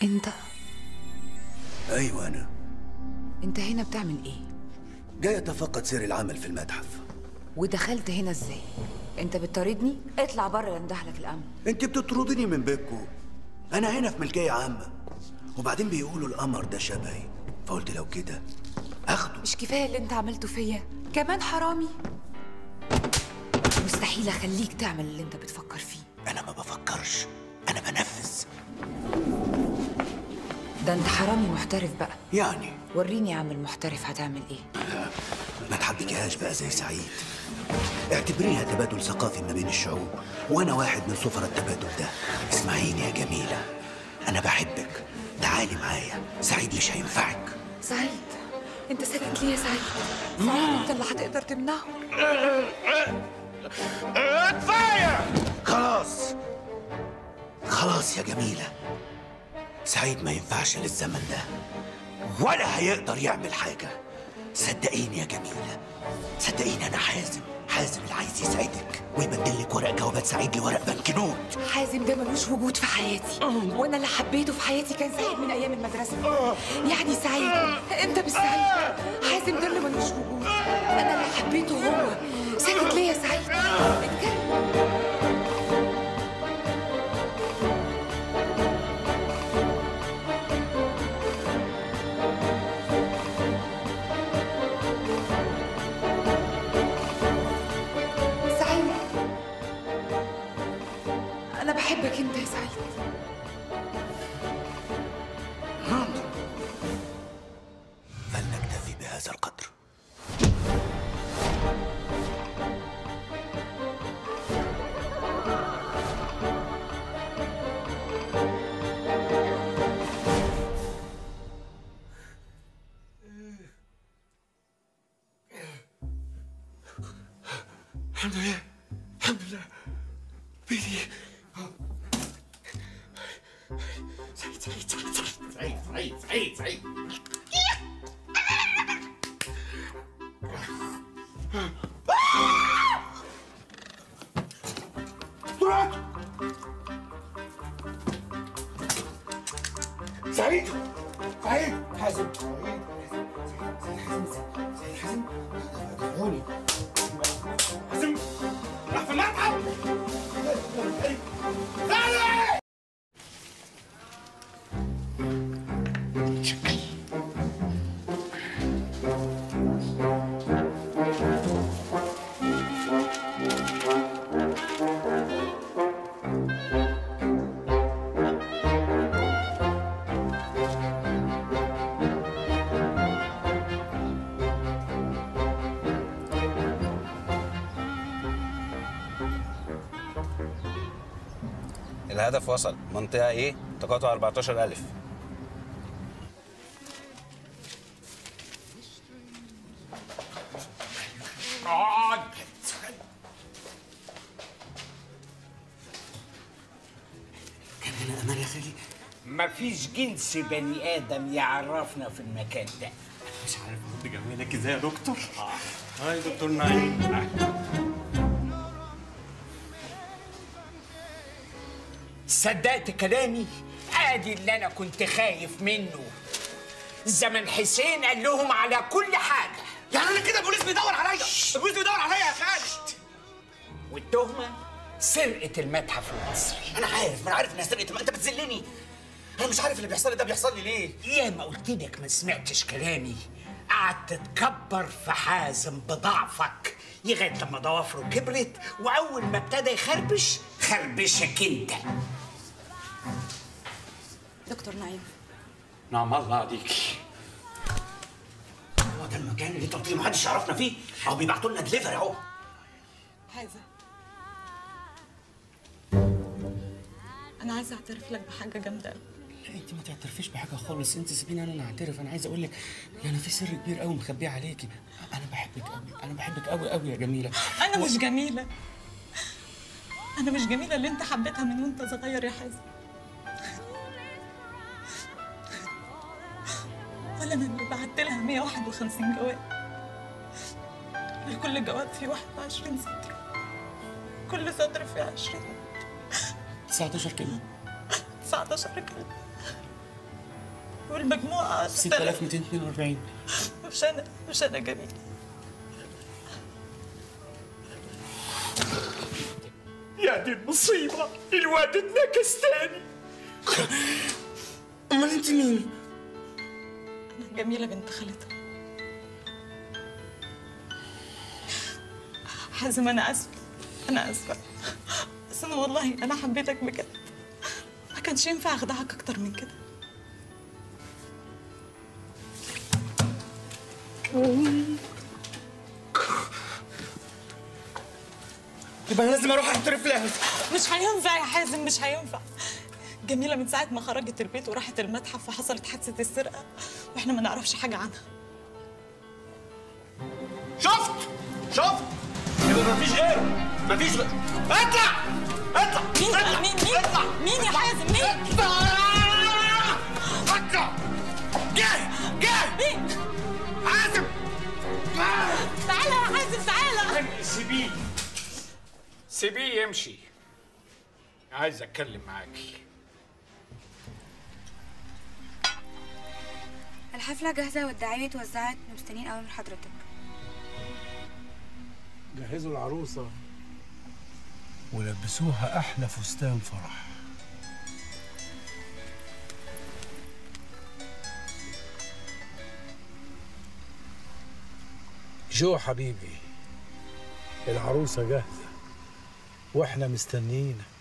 انت ايوه انا انت هنا بتعمل ايه جاي اتفقد سير العمل في المتحف ودخلت هنا ازاي انت بتطاردني اطلع بره يندهلك الامن انت بتطردني من بيتكو انا هنا في ملكيه عامه وبعدين بيقولوا القمر ده شبهي فقلت لو كده اخده مش كفايه اللي انت عملته فيا كمان حرامي مستحيل اخليك تعمل اللي انت بتفكر فيه انا ما بفكرش انا بنفذ ده انت حرامي محترف بقى يعني وريني يا عم المحترف هتعمل ايه ما تحبكيهاش بقى زي سعيد اعتبريها تبادل ثقافي ما بين الشعوب وانا واحد من سفراء التبادل ده اسمعيني يا جميله انا بحبك تعالي معايا سعيد مش هينفعك سعيد انت ساكت ليه يا سعيد سعيد انت اللي هتقدر تمنعه خلاص خلاص يا جميلة سعيد ما ينفعش للزمن ده ولا هيقدر يعمل حاجة صدقيني يا جميلة صدقيني أنا حازم حازم اللي عايز يسعدك ويبدل لك ورق جوابات سعيد لورق بنكنوت حازم ده ملوش وجود في حياتي وانا اللي حبيته في حياتي كان سعيد من ايام المدرسه يعني سعيد انت مش سعيد حازم ده اللي ملوش وجود انا اللي حبيته هو ساكت ليه يا سعيد اتكلم سعيد انا بحبك انت يا سعيد فلنكتفي بهذا القدر الحمد لله الحمد لله بيدي سعيد سعيد سعيد سعيد سعيد سعيد سعيد طلعت سعيد سعيد حازم سعيد حازم سعيد حازم هوني حازم راح في المتحف تعالى شكل الهدف وصل منطقة ايه؟ تقاطع 14000 اقعد كان هنا أمان يا خالي مفيش جنس بني ادم يعرفنا في المكان ده مش عارف ارد جمالك ازاي يا دكتور هاي دكتور نعيم صدقت كلامي ادي اللي انا كنت خايف منه زمن حسين قال لهم على كل حاجه يعني انا كده البوليس بيدور عليا البوليس بيدور عليا يا خالد والتهمه سرقه المتحف المصري انا عارف ما انا عارف انها سرقت ما انت بتذلني انا مش عارف اللي بيحصل لي ده بيحصل لي ليه يا ما قلت لك ما سمعتش كلامي قعدت تكبر في حازم بضعفك لغايه لما ضوافره كبرت واول ما ابتدى يخربش خربشك انت دكتور نعيم نعم الله عليكي هو ده المكان اللي انت قلت لي محدش يعرفنا فيه اهو بيبعتوا لنا دليفري اهو حازم انا عايزه اعترف لك بحاجه جامده قوي لا انت ما تعترفيش بحاجه خالص انت سيبيني انا اللي اعترف انا عايز اقول لك ان انا في سر كبير قوي مخبيه عليكي انا بحبك قوي انا بحبك قوي قوي يا جميله انا مش جميله انا مش جميله اللي انت حبيتها من وانت صغير يا حازم ولا انا اللي بعت لها 151 جواب لكل جواب فيه 21 سطر كل سطر فيه 20 19 كلمه 19 كلمه والمجموعة 6242 مش أنا مش أنا جميل يا دي المصيبة الواد اتنكس تاني امال انت مين؟ أنا جميلة بنت خالتها حازم أنا آسفة أنا آسفة بس أنا والله أنا حبيتك بجد ما كانش ينفع أخدعك أكتر من كده يبقى انا لازم اروح اعترف لها مش هينفع يا حازم مش هينفع جميلة من ساعة ما خرجت البيت وراحت المتحف وحصلت حادثة السرقة واحنا ما نعرفش حاجة عنها شفت شفت يبقى مفيش غيره مفيش غيره اطلع اطلع مين اطلع مين مين اطلع مين يا حازم مين اطلع اطلع جاي جاي مين حازم تعالى يا حازم تعالى سيبيه سيبيه يمشي عايز اتكلم معاكي الحفلة جاهزة والدعاية اتوزعت مستنيين أوامر حضرتك جهزوا العروسة ولبسوها أحلى فستان فرح جو حبيبي العروسة جاهزة واحنا مستنيينك